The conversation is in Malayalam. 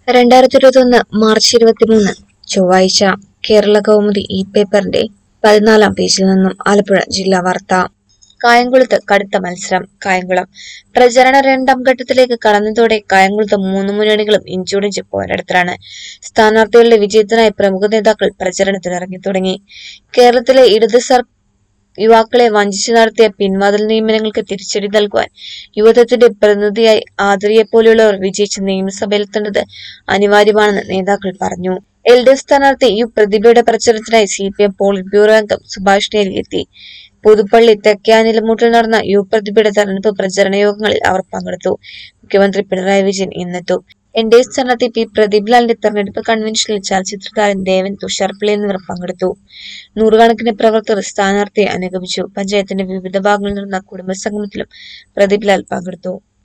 രണ്ടായിരത്തി ഇരുപത്തൊന്ന് മാർച്ച് ഇരുപത്തിമൂന്ന് ചൊവ്വാഴ്ച കേരള കൗമുദി ഈ പേപ്പറിന്റെ പതിനാലാം പേജിൽ നിന്നും ആലപ്പുഴ ജില്ലാ വാർത്ത കായംകുളത്ത് കടുത്ത മത്സരം കായംകുളം പ്രചരണ രണ്ടാം ഘട്ടത്തിലേക്ക് കടന്നതോടെ കായംകുളത്ത് മൂന്ന് മുന്നണികളും ഇഞ്ചോടിഞ്ച് പോരാട്ടത്തിലാണ് സ്ഥാനാർത്ഥികളുടെ വിജയത്തിനായി പ്രമുഖ നേതാക്കൾ പ്രചരണത്തിനിറങ്ങി തുടങ്ങി കേരളത്തിലെ ഇടത് സർ യുവാക്കളെ വഞ്ചിച്ചു നടത്തിയ പിൻവാതിൽ നിയമനങ്ങൾക്ക് തിരിച്ചടി നൽകുവാൻ യുവത്വത്തിന്റെ പ്രതിനിധിയായി ആദരിയെപ്പോലെയുള്ളവർ വിജയിച്ച് നിയമസഭയിലെത്തേണ്ടത് അനിവാര്യമാണെന്ന് നേതാക്കൾ പറഞ്ഞു എൽ ഡി എഫ് സ്ഥാനാർത്ഥി യു പ്രതിഭയുടെ പ്രചരണത്തിനായി C P M polit bureau അംഗം സുഭാഷ് നേരി എത്തി പുതുപ്പള്ളി തെക്കാനിലമൂട്ടിൽ നടന്ന യു പ്രതിഭയുടെ തെരഞ്ഞെടുപ്പ് പ്രചരണ യോഗങ്ങളിൽ അവർ പങ്കെടുത്തു മുഖ്യമന്ത്രി പിണറായി വിജയൻ ഇന്നെത്തും എൻ ഡി എ സ്ഥാനാർത്ഥി പി പ്രദീപ് ലാലിന്റെ തെരഞ്ഞെടുപ്പ് കൺവെൻഷനിൽ ചലച്ചിത്രകാരൻ ദേവൻ തുഷാർപിള്ളി എന്നിവർ പങ്കെടുത്തു നൂറുകണക്കിന് പ്രവർത്തകർ സ്ഥാനാർത്ഥിയെ അനുഗമിച്ചു പഞ്ചായത്തിന്റെ വിവിധ ഭാഗങ്ങളിൽ നടന്ന കുടുംബസംഗമത്തിലും പ്രദീപ് ലാൽ പങ്കെടുത്തു